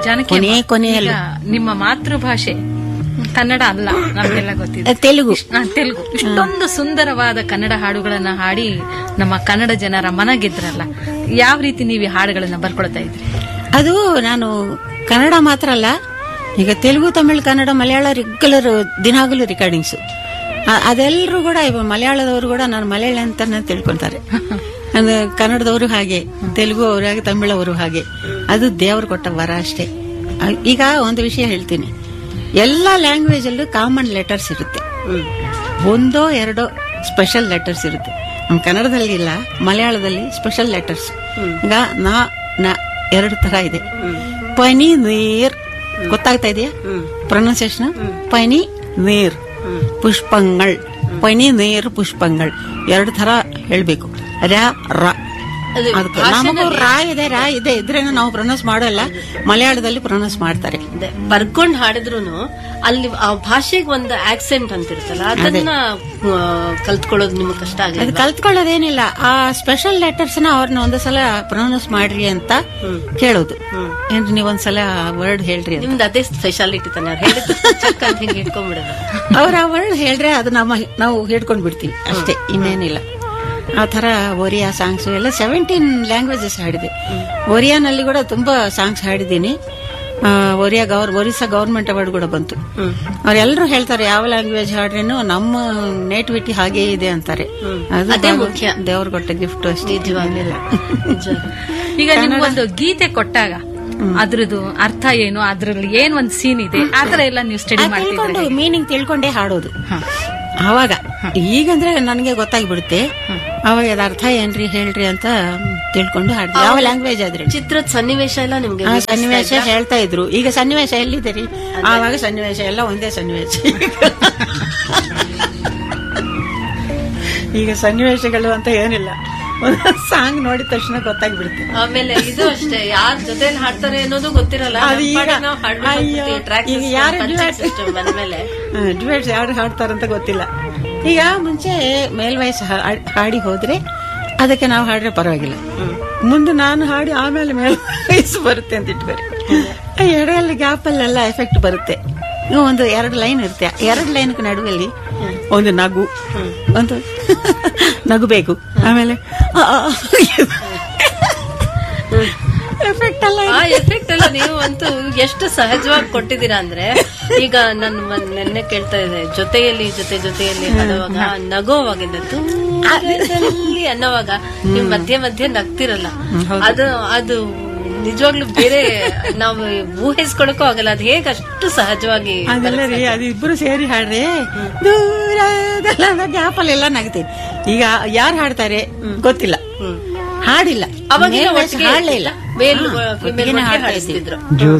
ಜಾನಕಿ ಕೊನೆ ಅಮ್ಮ, ಕೊನೆಯಲ್ಲಿ. ಈಗ ನಿಮ್ಮ ಮಾತೃಭಾಷೆ ಕನ್ನಡ ಅಲ್ಲ ನಮಗೆಲ್ಲ ಗೊತ್ತಿದೆ ತೆಲುಗು ಆ, ತೆಲುಗು ಇಷ್ಟೊಂದು ಸುಂದರವಾದ ಕನ್ನಡ ಹಾಡುಗಳನ್ನ ಹಾಡಿ ನಮ್ಮ ಕನ್ನಡ ಜನರ ಮನ ಗೆದ್ರಲ್ಲ ಯಾವ ರೀತಿ ನೀವು ಈ ಹಾಡುಗಳನ್ನ ಬರ್ಕೊಳ್ತಾ ಇದ್ರಿ ಅದು ನಾನು ಕನ್ನಡ ಮಾತ್ರ ಅಲ್ಲ ಈಗ ತೆಲುಗು ತಮಿಳು ಕನ್ನಡ ಮಲಯಾಳ ರೆಗ್ಯುಲರ್ ದಿನಾಗಲೂ ರೆಕಾರ್ಡಿಂಗ್ಸ್ ಅದೆಲ್ಲರೂ ಕೂಡ ಇವಾಗ ಮಲಯಾಳದವರು ಕೂಡ ನಾನು ಮಲಯಾಳ ಅಂತಾನೆ ತಿಳ್ಕೊಂತಾರೆ ಅಂದ್ರೆ ಕನ್ನಡದವರು ಹಾಗೆ ತೆಲುಗು ಅವರು ಹಾಗೆ ತಮಿಳವರು ಹಾಗೆ ಅದು ದೇವರು ಕೊಟ್ಟ ವರ ಅಷ್ಟೇ ಅ- ಈಗ ಒಂದು ವಿಷಯ ಹೇಳ್ತೀನಿ ಎಲ್ಲ ಲ್ಯಾಂಗ್ವೇಜ್ ಅಲ್ಲೂ ಕಾಮನ್ ಲೆಟರ್ಸ್ ಇರುತ್ತೆ ಒಂದೋ ಎರಡೋ ಸ್ಪೆಷಲ್ ಲೆಟರ್ಸ್ ಇರುತ್ತೆ ನಮ್ಮ ಕನ್ನಡದಲ್ಲಿ ಇಲ್ಲ ಮಲಯಾಳದಲ್ಲಿ ಸ್ಪೆಷಲ್ ಲೆಟರ್ಸ್ ಈಗ ನಾ ನ ಎರಡು ತರ ಇದೆ ಪನಿ ನೀರ್ ಗೊತ್ತಾಗ್ತಾ ಇದೆಯಾ ಪ್ರೊನೌನ್ಸಿಯೇಷನ್ ಪನಿ ನೀರ್ ಪುಷ್ಪಂಗಳ್ ಪನಿ ನೀರ್ ಪುಷ್ಪಂಗಳ್ ಎರಡು ತರ ಹೇಳ್ಬೇಕು ರ ರ ಅದು ಅದಕ್ಕೆ ನಮಗೂ ರಾ ಇದೆ ರಾ ಇದೆ ಇದ್ರೇನು ನಾವು ಪ್ರೊನೌನ್ಸ್ ಮಾಡಲ್ಲ ಮಲಯಾಳದಲ್ಲಿ ಪ್ರೊನೌನ್ಸ್ ಮಾಡ್ತಾರೆ ಅದೇ ಬರ್ಕೊಂಡ್ ಹಾಡಿದ್ರು ಅಲ್ಲಿ ಆ ಭಾಷೆಗೆ ಒಂದು ಆಕ್ಸೆಂಟ್ ಅಂತ ಇರುತ್ತಲ್ಲ ಅದನ್ನ ಆ, ಕಲ್ತ್ಕೊಳ್ಳೋದು ನಿಮ್ಗೆ ಕಷ್ಟ ಅದು ಆಗಲ್ಲ ಕಲ್ತ್ಕೊಳ್ಳೋದೇನಿಲ್ಲ ಆ ಸ್ಪೆಷಲ್ ಲೆಟರ್ಸ್ ನ ಅವ್ರನ್ನ ಒಂದ್ಸಲ ಪ್ರೊನೌನ್ಸ್ ಮಾಡ್ರಿ ಅಂತ ಕೇಳೋದು ಏನ್ರಿ ನೀವ್ ಒಂದ್ಸಲ ವರ್ಡ್ ಹೇಳ್ರಿ ಅಂತ ನಿಮ್ದು ಅದೇ ಸ್ಪೆಷಾಲಿಟಿ ತಾನೆ ಅವ್ರು ಹೇಳಿದ್ದು ಚಕ್ ಅಂತ ಹಿಂಗೆ ಇಟ್ಕೊಂಡ್ಬಿಡೋದು ಅವ್ರ ಆ ವರ್ಡ್ ಹೇಳ್ರೆ ಅದು ನಮ್ಮ ನಾವು ಹಿಡ್ಕೊಂಡ್ ಬಿಡ್ತೀವಿ ಅಷ್ಟೇ ಇನ್ನೇನಿಲ್ಲ ಆ ತರ ಒರಿಯಾ ಸಾಂಗ್ಸ್ ಎಲ್ಲ ಸೆವೆಂಟೀನ್ ಲ್ಯಾಂಗ್ವೇಜಸ್ ಹಾಡಿದೆ ಒರಿಯಾನಲ್ಲಿ ಕೂಡ ತುಂಬಾ ಸಾಂಗ್ಸ್ ಹಾಡಿದ್ದೀನಿ ಆ, ಒರಿಯಾ ಗವರ್ ಒರಿಸ್ಸಾ ಗವರ್ಮೆಂಟ್ ಅವಾರ್ಡ್ ಕೂಡ ಬಂತು ಅವ್ರೆಲ್ಲರೂ ಹೇಳ್ತಾರೆ ಯಾವ ಲ್ಯಾಂಗ್ವೇಜ್ ಹಾಡ್ರೇನು ನಮ್ಮ ನೇಟಿವಿಟಿ ಹಾಗೇ ಇದೆ ಅಂತಾರೆ ಅದು ಅದೇ ಭಾಗವತ ಮುಖ್ಯ. ದೇವ್ರು ಕೊಟ್ಟ ಗಿಫ್ಟ್ ಅಷ್ಟೇ ನಿಜವಾಗ್ಲಿಲ್ಲ ನಿಜ ಈಗ ನಿಮ್ಗೊಂದು ಗೀತೆ ಕೊಟ್ಟಾಗ ಅದ್ರದ್ದು ಅರ್ಥ ಏನು ಅದ್ರಲ್ಲಿ ಏನ್ ಒಂದ್ ಸೀನ್ ಇದೆ ಆತರ ಎಲ್ಲ ನೀವು ಸ್ಟಡಿ ಅದ್ ಮಾಡ್ತಿದ್ರೆ ತಿಳ್ಕೊಂಡು ಮೀನಿಂಗ್ ತಿಳ್ಕೊಂಡೇ ಹಾಡೋದು ಆವಾಗ ಈಗಂದ್ರೆ ನನಗೆ ಗೊತ್ತಾಗ್ಬಿಡುತ್ತೆ ಅವಾಗ ಅದ ಅರ್ಥ ಏನ್ರಿ ಹೇಳ್ರಿ ಅಂತ ತಿಳ್ಕೊಂಡು ಹಾಡ್ತೀವಿ ಯಾವ ಲ್ಯಾಂಗ್ವೇಜ್ ಆದ್ರೆ ಚಿತ್ರದ ಸನ್ನಿವೇಶ ಎಲ್ಲ ನಿಮ್ಗೆ ಆ ಸನ್ನಿವೇಶ ಹೇಳ್ತಾ ಇದ್ರು ಈಗ ಸನ್ನಿವೇಶ ಎಲ್ಲಿದೆ ರೀ ಆವಾಗ ಸನ್ನಿವೇಶ ಎಲ್ಲ ಒಂದೇ ಸನ್ನಿವೇಶ ಈಗ ಸನ್ನಿವೇಶಗಳು ಅಂತ ಏನಿಲ್ಲ ಸಾಂಗ್ ನೋಡಿದ ತಕ್ಷಣ ಗೊತ್ತಾಗ್ಬಿಡುತ್ತೆ ಆಮೇಲೆ ಇದು ಅಷ್ಟೇ ಯಾರ ಜೊತೆಲಿ ಹಾಡ್ತಾರೆ ಅನ್ನೋದು ಗೊತ್ತಿರಲ್ಲ ಅದು ನಮ್ಮ ಈಗ- ಪಾಡಿಗೆ ನಾವು ಹಾಡ್ಬಿಟ್ಟು ಅಯ್ಯೋ, ಹೋಗ್ಬಿಡ್ತೀವಿ. Track ಈಗ system, ಯಾರು punching duet- system ಬಂದ್ಮೇಲೆ ಡ್ಯುಯೆಟ್ಸ್ ಯಾರು ಹಾಡ್ತಾರಂತ ಗೊತ್ತಿಲ್ಲ ಈಗ ಮುಂಚೆ ಮೇಲ್ವಯಸ್ಸು ಹಾ- ಹಾಡಿ ಹೋದ್ರೆ ಅದಕ್ಕೆ ನಾವು ಹಾಡ್ರೆ ಪರವಾಗಿಲ್ಲ ಮುಂದೆ ನಾನು ಹಾಡಿ ಆಮೇಲೆ ಮೇಲ್ ವಯಸ್ಸು ಬರುತ್ತೆ ಅಂತ ಇಟ್ಕೊರಿ ಎಡೆಯಲ್ಲಿ ಗ್ಯಾಪ್ ಅಲ್ಲೆಲ್ಲ ಎಫೆಕ್ಟ್ ಬರುತ್ತೆ ಇವು ಒಂದು ಎರಡು ಲೈನ್ ಇರುತ್ತೆ ಎರಡು ಲೈನ್ ನಡುವಲ್ಲಿ ಒಂದು ನಗು ಒಂದು ನಗು ಆಮೇಲೆ ಎಫೆಕ್ಟ್ ಎಲ್ಲ ಆ ಎಫೆಕ್ಟ್ ಎಲ್ಲ ನೀವು ಅಂತೂ ಎಷ್ಟು ಸಹಜವಾಗಿ ಕೊಟ್ಟಿದ್ದೀರಾ ಅಂದ್ರೆ ಈಗ ನನ್ನ ಮೊನ್ನೆ- ನೆನ್ನೆ ಕೇಳ್ತಾ ಇದೆ ಜೊತೆಯಲ್ಲಿ ಜೊತೆ ಜೊತೆಯಲ್ಲಿ ಹಾಡುವಾಗ ನಗೋವಾಗಿಂದ ದೂರದಲ್ಲಿ ಅನ್ನೋವಾಗ ನೀವು ಮಧ್ಯೆ ಮಧ್ಯೆ ನಗ್ತಿರಲ್ಲ ಅದು ಅದು ನಿಜವಾಗ್ಲೂ ಬೇರೆ ನಾವು ಊಹಿಸ್ಕೊಳಕ್ಕೂ ಆಗಲ್ಲ ಅದು ಹೇಗೆ ಅಷ್ಟು ಸಹಜವಾಗಿ ಅದೆಲ್ಲ ರೀ ಅದು ಇಬ್ರು ಸೇರಿ ಹಾಡ್ರಿ ದೂರದೆಲ್ಲ ಗ್ಯಾಪ್ ಅಲ್ಲೆಲ್ಲ ನಗ್ತೀನಿ ಈಗ ಯಾರು ಹಾಡ್ತಾರೆ ಗೊತ್ತಿಲ್ಲ ಹಾಡಿಲ್ಲ ಅವಾಗಿನ ಮೇಲ್ವಯಸ್ಸು ಒಟ್ಟಿಗೆ ಹಾಡ್ಲೇ ಇಲ್ಲ ಮೇಲ್ ಹಾ, ಫಿಮೇಲ್ ಒಟ್ಟಿಗೆನೇ ಹಾಡ್ತಾ ಹಾಡಿಸ್ತಿದ್ರು ಇದ್ದೀವಿ.